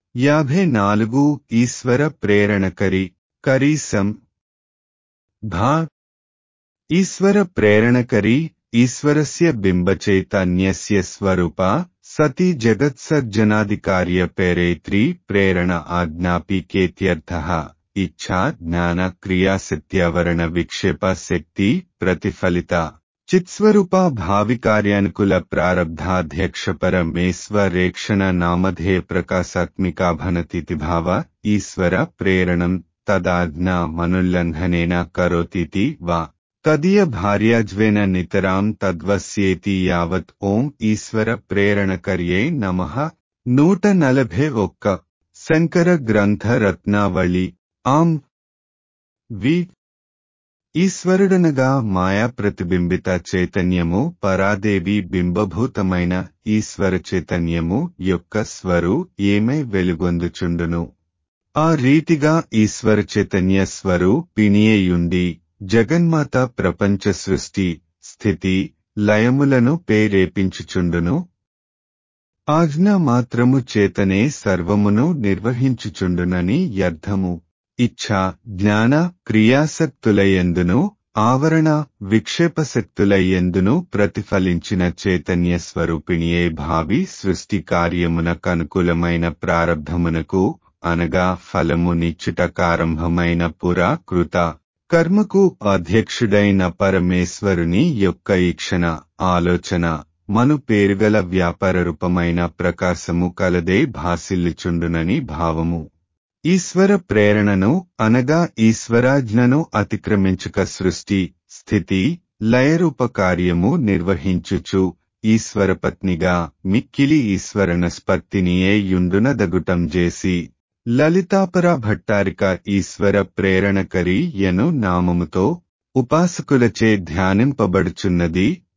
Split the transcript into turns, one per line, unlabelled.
యాభై నాలుగు ఈశ్వర ప్రేరణకరి కరీసం భా ఈశ్వర ప్రేరణకరి ఈశ్వరస్య బింబచైతన్యస్య స్వరూప సతి జగత్సర్జనాధికార్య ప్రేరేత్రి ప్రేరణ ఆజ్ఞాపికేత్యర్థః ఇచ్ఛా జ్ఞాన క్రియాశక్త్యావరణ విక్షేప శక్తి ప్రతిఫలిత చిత్స్వరూప భావికార్యానుకూల ప్రారబ్ధాధ్యక్షపరమేశ్వరేక్షణ నామధేయ ప్రకాశాత్మికా భనతితి భావ ఈశ్వర ప్రేరణం తదాజ్ఞా మనుల్లంఘనేన కరోతితి వా తదీయ భార్యాజ్వేన నితరాం తద్వస్యేతి యావత్ ఓం ఈశ్వర ప్రేరణకర్యే నమః నూట నలభై ఒక్క శంకర గ్రంథ రత్నావళి ఆం వి ఈశ్వరుడనగా మాయా ప్రతిబింబిత చైతన్యము పరాదేవి బింబభూతమైన ఈశ్వర చైతన్యము యొక్క స్వరు ఏమై వెలుగొందుచుండును ఆ రీతిగా ఈశ్వర చైతన్య స్వరు పిణియేయుండి జగన్మాత ప్రపంచ సృష్టి స్థితి లయములను ప్రేరేపించుచుండును ఆజ్ఞ మాత్రము చేతనే సర్వమును నిర్వహించుచుండునని అర్థము ఇచ్ఛా జ్ఞాన క్రియాశక్తులయందును ఆవరణ విక్షేపశక్తులయందును ప్రతిఫలించిన చైతన్య స్వరూపిణియే భావి సృష్టి కార్యమునకనుకూలమైన ప్రారబ్ధమునకు అనగా ఫలము నిచ్చుటకారంభమైన పురా కృత కర్మకు అధ్యక్షుడైన పరమేశ్వరుని యొక్క ఈక్షణ ఆలోచన మను పేరుగల వ్యాపార రూపమైన ప్రకాశము కలదే భాసిల్లుచుండునని భావము ఈశ్వర ప్రేరణను అనగా ఈశ్వరాజ్ఞను అతిక్రమించుక సృష్టి స్థితి లయరూప కార్యము నిర్వహించుచు ఈశ్వరపత్నిగా మిక్కిలి ఈశ్వరనస్పత్తినియే యుండునదగుటం చేసి లలితాపర భట్టారిక ఈశ్వర ప్రేరణకరి యను నామముతో ఉపాసకులచే ధ్యానింపబడుచున్నది